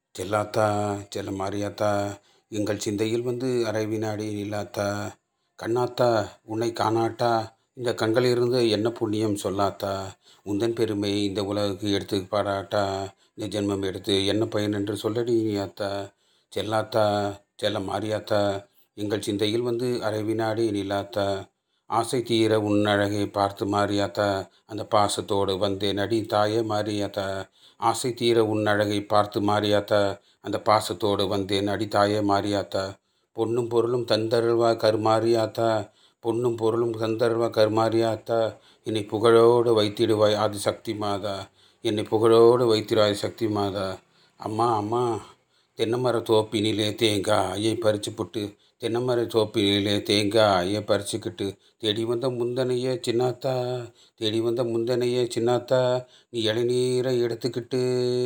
செல்லாத்தா செல்ல மாரியாத்தா எங்கள் சிந்தையில் வந்து அரை வினாடி நில்லாத்தா கண்ணாத்தா உன்னை காணாட்டா இந்த கண்களிலிருந்து என்ன புண்ணியம் சொல்லாத்தா உந்தன் பெருமை இந்த உலகுக்கு எடுத்து பாடாட்டா இந்த ஜென்மம் எடுத்து என்ன பயன் என்று சொல்லடி நீயாத்தா செல்லாத்தா செல்ல மாரியாத்தா எங்கள் சிந்தையில் வந்து அரை வினாடி நில்லாத்தா ஆசை தீர உன் அழகை பார்த்து மாறியாத்தா அந்த பாசத்தோடு வந்தேன் அடி தாயே மாறியாத்தா ஆசை தீர உன் அழகை பார்த்து மாறியாத்தா அந்த பாசத்தோடு வந்தேன் அடி தாயே மாறியாத்தா பொன்னும் பொருளும் தந்தருள்வா கருமாறியாத்தா பொன்னும் பொருளும் தந்தருள்வா கருமாறியாத்தா என்னை புகழோடு வைத்திடுவாய் ஆதிசக்தி மாதா என்னை புகழோடு வைத்திடுவாய் சக்தி மாதா அம்மா அம்மா தென்னைமர தோப்பினிலே தேங்காயை பறிச்சு புட்டு தென்னைமர தோப்பினிலே தேங்காயை பறிச்சுக்கிட்டு தேடி வந்த முந்தனைய சின்னாத்தா தேடி வந்த முந்தனைய சின்னாத்தா நீ இளநீரை எடுத்துக்கிட்டு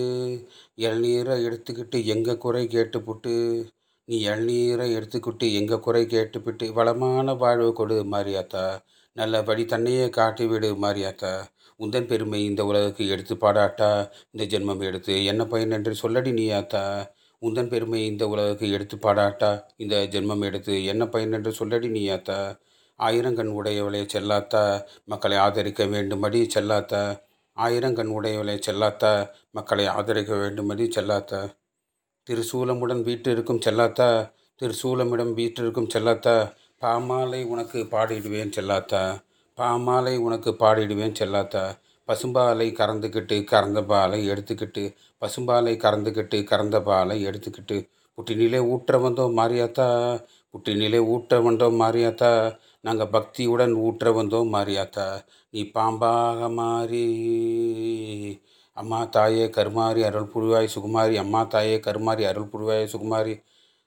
இளநீரை எடுத்துக்கிட்டு எங்கள் குறை கேட்டுப்புட்டு நீ இளநீரை எடுத்துக்கிட்டு எங்கள் குறை கேட்டுப்பிட்டு வளமான வாழ்வு கொடு மாரியாத்தா நல்லபடி தன்னையே காட்டி விடு மாரியாத்தா உந்தன் பெருமை இந்த உலகுக்கு எடுத்து பாடாட்டா இந்த ஜென்மம் எடுத்து என்ன பயன் என்று சொல்லடி நீயாத்தா உந்தன் பெருமை இந்த உலகுக்கு எடுத்து பாடாட்டா இந்த ஜென்மம் எடுத்து என்ன பயன் என்று சொல்லடி நீயாத்தா ஆயிரங்கண் உடையவளே செல்லாத்தா மக்களை ஆதரிக்க வேண்டுமடி செல்லாத்தா ஆயிரங்கண் உடையவளே செல்லாத்தா மக்களை ஆதரிக்க வேண்டுமடி செல்லாத்தா திருசூலமுடன் வீட்டிற்கும் செல்லாத்தா திருசூலமிடம் வீட்டிற்கும் செல்லாத்தா பாமாலை உனக்கு பாடிடுவேன் செல்லாத்தா பாமாலை உனக்கு பாடிடுவேன் செல்லாத்தா பசும்பாலை கறந்துக்கிட்டு கறந்த பாலை எடுத்துக்கிட்டு பசும்பாலை கறந்துக்கிட்டு கறந்த பாலை எடுத்துக்கிட்டு புட்டினிலே ஊற்ற வந்தோம் மாரியாத்தா புட்டினிலே ஊற்ற வந்தோம் மாரியாத்தா நாங்கள் பக்தியுடன் ஊற்ற வந்தோம் மாரியாத்தா நீ பாம்பாக மாறி அம்மா தாயே கருமாரி அருள் புரிவாய் சுகுமாரி அம்மா தாயே கருமாரி அருள் புரிவாய் சுகுமாரி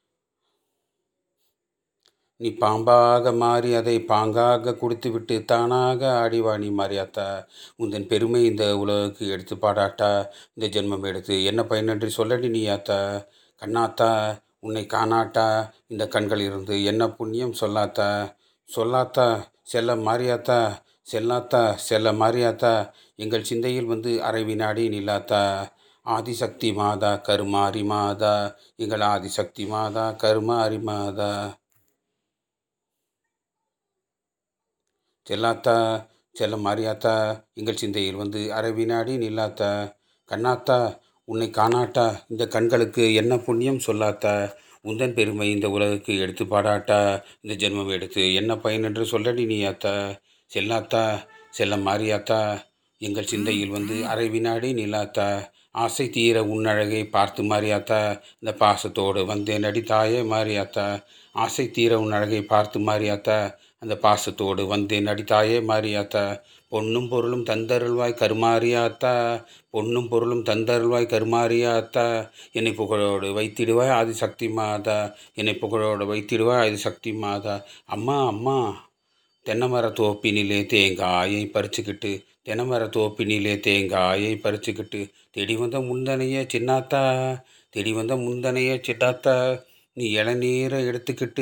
நீ பாம்பாக மாறி அதை பாங்காக குடித்துவிட்டு தானாக ஆடிவாணி மாறியாத்தா உந்தன் பெருமை இந்த உலகுக்கு எடுத்து பாடாட்டா இந்த ஜென்மம் எடுத்து என்ன பயனன்றி சொல்லடி நீயாத்தா கண்ணாத்தா உன்னை காணாட்டா இந்த கண்கள் இருந்து என்ன புண்ணியம் சொல்லாத்தா சொல்லாத்தா செல்ல மாறியாத்தா செல்லாத்தா செல்ல மாறியாத்தா எங்கள் சிந்தையில் வந்து அரை வினாடி நில்லாத்தா ஆதிசக்தி மாதா கருமாரி மாதா எங்கள் ஆதிசக்தி மாதா கருமாரி மாதா செல்லாத்தா செல்ல மாரியாத்தா எங்கள் சிந்தையில் வந்து அரை வினாடி நில்லாத்தா கண்ணாத்தா உன்னை காணாட்டா இந்த கண்களுக்கு என்ன புண்ணியம் சொல்லாத்தா உந்தன் பெருமை இந்த உலகுக்கு எடுத்து பாடாட்டா இந்த ஜென்மம் எடுத்து என்ன பயன் என்று சொல்லடி நீயாத்தா செல்லாத்தா செல்ல மாரியாத்தா எங்கள் சிந்தையில் வந்து அரை வினாடி நில்லாத்தா ஆசை தீர உன்னழகை பார்த்து மாறியாத்தா இந்த பாசத்தோடு வந்தேன் அடி தாயே மாறியாத்தா ஆசை தீர உன் அழகை பார்த்து மாறியாத்தா அந்த பாசத்தோடு வந்தேன் அடி தாயே மாறியாத்தா பொன்னும் பொருளும் தந்தருள்வாய் கருமாரியாத்தா பொன்னும் பொருளும் தந்தருள்வாய் கருமாரியாத்தா என்னை புகழோடு வைத்திடுவாய் ஆதிசக்தி மாதா என்னை புகழோடு வைத்திடுவாய் ஆதிசக்தி மாதா அம்மா அம்மா தென்னைமர தோப்பினிலே தேங்காயை பறிச்சுக்கிட்டு தென்னைமர தோப்பினிலே தேங்காயை பறிச்சுக்கிட்டு தேடி வந்த முந்தனைய சின்னாத்தா தேடி வந்த முந்தனைய சிட்டாத்தா நீ இளநீரை எடுத்துக்கிட்டு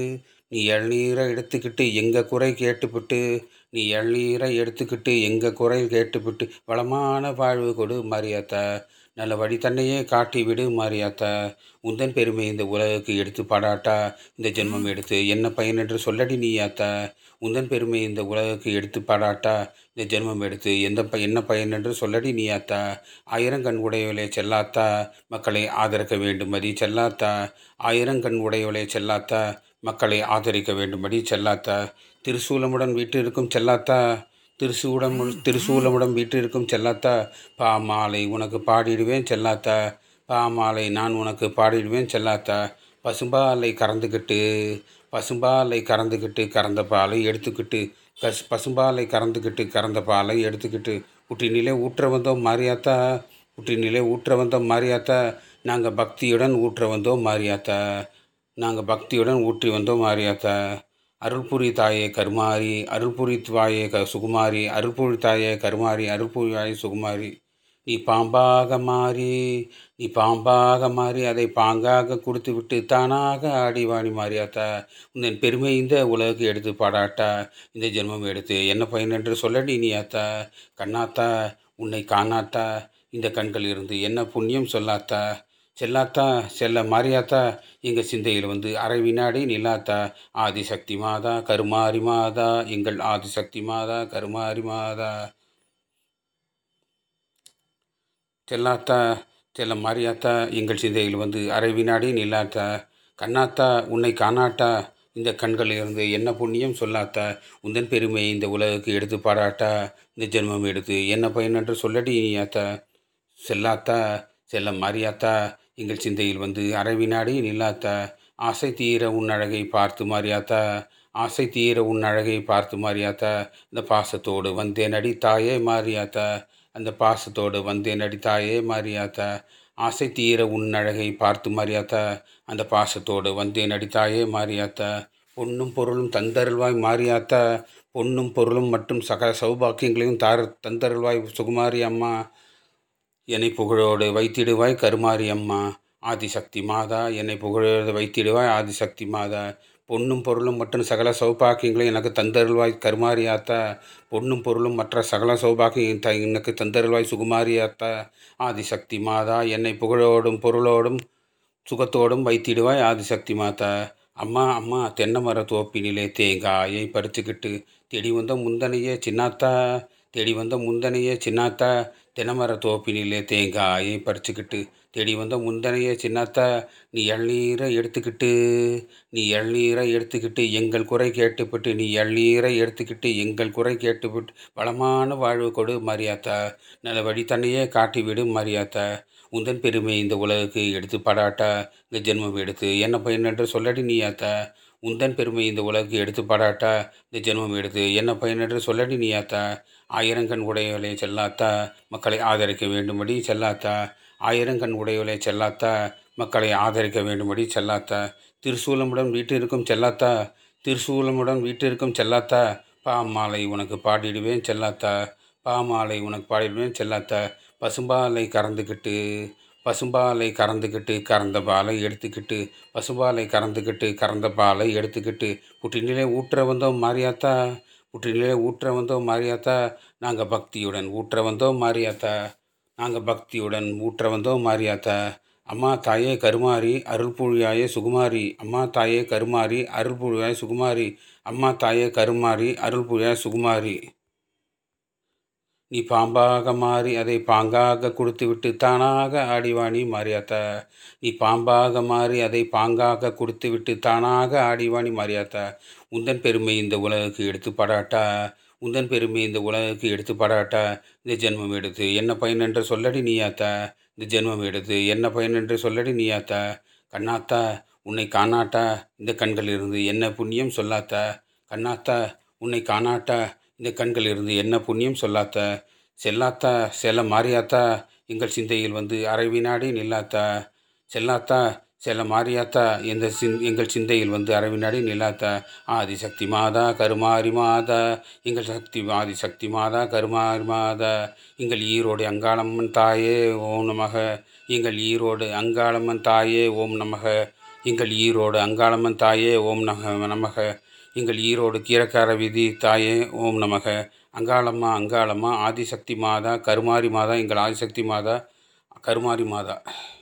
நீ இளநீரை எடுத்துக்கிட்டு எங்கள் குறை கேட்டுவிட்டு நீ இளநீரை எடுத்துக்கிட்டு எங்கள் குறை கேட்டுவிட்டு வளமான வாழ்வு கொடு மாரியாத்தா நல்ல வழி தன்னையே காட்டி விடு மாரியாத்தா உந்தன் பெருமை இந்த உலகுக்கு எடுத்து பாடாட்டா இந்த ஜென்மம் எடுத்து என்ன பயன் என்று சொல்லடி நீயாத்தா உந்தன் பெருமை இந்த உலகுக்கு எடுத்து பாடாட்டா இந்த ஜென்மம் எடுத்து எந்த ப என்ன பயன் என்று சொல்லடி நீயாத்தா ஆயிரங்கண் உடையவளே செல்லாத்தா மக்களை ஆதரிக்க வேண்டுமதி செல்லாத்தா ஆயிரங்கண் உடையவளே செல்லாத்தா மக்களை ஆதரிக்க வேண்டும்படி செல்லாத்தா திருசூலமுடன் வீட்டிற்கும் செல்லாத்தா திருசூடம் திருசூலமுடன் வீட்டிற்கும் செல்லாத்தா பாமாலை உனக்கு பாடிடுவேன் செல்லாத்தா பாமாலை நான் உனக்கு பாடிடுவேன் செல்லாத்தா பசும்பாலை கறந்துக்கிட்டு பசும்பாலை கறந்துக்கிட்டு கறந்த பாலை எடுத்துக்கிட்டு கஸ் பசும்பாலை கறந்துக்கிட்டு கறந்த பாலை எடுத்துக்கிட்டு குட்டினிலே ஊற்ற வந்தோம் மாரியாத்தா குட்டினிலே ஊற்ற வந்தோம் மாரியாத்தா நாங்கள் பக்தியுடன் ஊற்ற வந்தோம் மாரியாத்தா நாங்கள் பக்தியுடன் ஊற்றி வந்தோம் மாரியாத்தா அருள்புரி தாயே கருமாரி அருள்புரி தாயே க சுகுமாரி அருள்புரி தாயே கருமாரி அருள்புரி தாயே சுகுமாரி நீ பாம்பாக மாறி நீ பாம்பாக மாறி அதை பாங்காக கொடுத்து விட்டு தானாக ஆடி வாணி மாறியாத்தா உந்தன் பெருமை இந்த உலகுக்கு எடுத்து பாடாட்டா இந்த ஜென்மம் எடுத்து என்ன பயன் என்று சொல்லடி நீயாத்தா கண்ணாத்தா உன்னை காணாத்தா இந்த கண்கள் இருந்து என்ன புண்ணியம் சொல்லாத்தா செல்லாத்தா செல்ல மாரியாத்தா எங்கள் சிந்தையில் வந்து அரை வினாடி நில்லாத்தா ஆதிசக்தி மாதா கருமாரி மாதா எங்கள் ஆதிசக்தி மாதா கருமாரி மாதா செல்லாத்தா செல்ல மாரியாத்தா எங்கள் சிந்தையில் வந்து அரை வினாடி நில்லாத்தா கண்ணாத்தா உன்னை காணாட்டா இந்த கண்களிலிருந்து என்ன புண்ணியம் சொல்லாத்தா உந்தன் பெருமை இந்த உலகுக்கு எடுத்து பாடாட்டா இந்த ஜென்மம் எடுத்து என்ன பயன் என்று சொல்லடி நீயாத்தா செல்லாத்தா செல்ல மாரியாத்தா எங்கள் சிந்தையில் வந்து அரை வினாடி நில்லாத்தா ஆசை தீர உன் அழகை பார்த்து மாரியாத்தா ஆசை தீர உன் அழகை பார்த்து மாரியாத்தா இந்த பாசத்தோடு வந்தேன் அடி தாயே மாரியாத்தா அந்த பாசத்தோடு வந்தேன் அடி தாயே மாரியாத்தா ஆசை தீர உன் அழகை பார்த்து மாரியாத்தா அந்த பாசத்தோடு வந்தேன் அடி தாயே மாரியாத்தா பொன்னும் பொருளும் தந்தருள்வாய் மாரியாத்தா பொன்னும் பொருளும் மற்றும் சகல சௌபாக்கியங்களையும் தார தந்தருள்வாய் சுகுமாரி அம்மா என்னை புகழோடு வைத்திடுவாய் கருமாரி அம்மா ஆதிசக்தி மாதா என்னை புகழோடு வைத்திடுவாய் ஆதிசக்தி மாதா பொன்னும் பொருளும் மற்றும் சகல சௌபாக்கியங்களையும் எனக்கு தந்தருள்வாய் கருமாரி ஆத்தா பொன்னும் பொருளும் மற்ற சகல சௌபாக்கியம் த எனக்கு தந்தருள்வாய் சுகுமாரி ஆத்தா ஆதிசக்தி மாதா என்னை புகழோடும் பொருளோடும் சுகத்தோடும் வைத்திடுவாய் ஆதிசக்தி மாதா அம்மா அம்மா தென்னை மர தோப்பினிலே தேங்காயை பறிச்சுக்கிட்டு தேடி வந்த முந்தனையே சின்னாத்தா தேடி வந்த முந்தனையே சின்னாத்தா தென்னமர தோப்பினிலே தேங்காயை பறிச்சுக்கிட்டு தேடி வந்த முந்தனையே சின்னாத்தா நீ இளநீரை எடுத்துக்கிட்டு நீ இளநீரை எடுத்துக்கிட்டு எங்கள் குறை கேட்டுப்பட்டு நீ இளநீரை எடுத்துக்கிட்டு எங்கள் குறை கேட்டுவிட்டு வளமான வாழ்வு கொடு மாரியாத்தா நல்ல வழி தன்னையே காட்டி விடு மாரியாத்தா உந்தன் பெருமை இந்த உலகுக்கு எடுத்து படாட்டா இந்த ஜென்மம் எடுத்து என்ன பயன் என்று சொல்லடி நீயாத்தா உந்தன் பெருமை இந்த உலகுக்கு எடுத்து பாடாட்டா இந்த ஜென்மம் எடுத்து என்ன பயன் என்று சொல்லடி நீயாத்தா ஆயிரங்கண் உடையவளே செல்லாத்தா மக்களை ஆதரிக்க வேண்டும்படி செல்லாத்தா ஆயிரங்கண் உடையவளே செல்லாத்தா மக்களை ஆதரிக்க வேண்டும்படி செல்லாத்தா திருசூலமுடன் வீட்டிற்கும் செல்லாத்தா திருசூலமுடன் வீட்டிற்கும் செல்லாத்தா பாமாலை உனக்கு பாடிடுவேன் செல்லாத்தா பாமாலை உனக்கு பாடிடுவேன் செல்லாத்தா பசும்பாலை கறந்துக்கிட்டு பசும்பாலை கறந்துக்கிட்டு கறந்த பாலை எடுத்துக்கிட்டு பசும்பாலை கறந்துக்கிட்டு கறந்த பாலை எடுத்துக்கிட்டு புட்டினிலே ஊற்ற வந்தோம் மாரியாத்தா புற்றிலே ஊற்ற வந்தோம் மாரியாத்தா நாங்கள் பக்தியுடன் ஊற்ற வந்தோம் மாரியாத்தா நாங்கள் பக்தியுடன் ஊற்ற வந்தோம் மாரியாத்தா அம்மா தாயே கருமாரி அருள்புழியாயே சுகுமாரி அம்மா தாயே கருமாரி அருள்புழியாய் சுகுமாரி அம்மா தாயே கருமாரி அருள்புழியாய் சுகுமாரி நீ பாம்பாக மாறி அதை பாங்காக கொடுத்துவிட்டு தானாக ஆடிவாணி மாரியாத்தா நீ பாம்பாக மாறி அதை பாங்காக கொடுத்துவிட்டு தானாக ஆடிவாணி மாரியாத்தா உந்தன் பெருமை இந்த உலகுக்கு எடுத்து படாட்டா உந்தன் பெருமை இந்த உலகுக்கு எடுத்து படாட்டா இந்த ஜென்மம் எடுத்து என்ன பயன் என்று சொல்லடி நீயாத்தா இந்த ஜென்மம் எடுத்து என்ன பயன் என்று சொல்லடி நீயாத்தா கண்ணாத்தா உன்னை காணாட்டா இந்த கண்களிலிருந்து என்ன புண்ணியம் சொல்லாத்தா கண்ணாத்தா உன்னை காணாட்டா இந்த கண்களிலிருந்து என்ன புண்ணியம் சொல்லாத்தா செல்லாத்தா செல்ல மாறியாத்தா எங்கள் சிந்தையில் வந்து அரை வினாடி நில்லாத்தா செல்லாத்தா செல்ல மாறியாத்தா எந்த சிந் எங்கள் சிந்தையில் வந்து அரை வினாடி நில்லாத்தா ஆதிசக்தி மாதா கருமாரி மாதா எங்கள் சக்தி ஆதிசக்தி மாதா கருமாரி மாதா எங்கள் ஈரோடு அங்காளம்மன் தாயே ஓம் நமக எங்கள் ஈரோடு அங்காளம்மன் தாயே ஓம் நமக எங்கள் ஈரோடு அங்காளம்மன் தாயே ஓம் நக நமக எங்கள் ஈரோடு கீரக்கார வீதி தாயே ஓம் நமக அங்காளம்மா அங்காளம்மா ஆதிசக்தி மாதா கருமாரி மாதா எங்கள் ஆதிசக்தி மாதா கருமாரி மாதா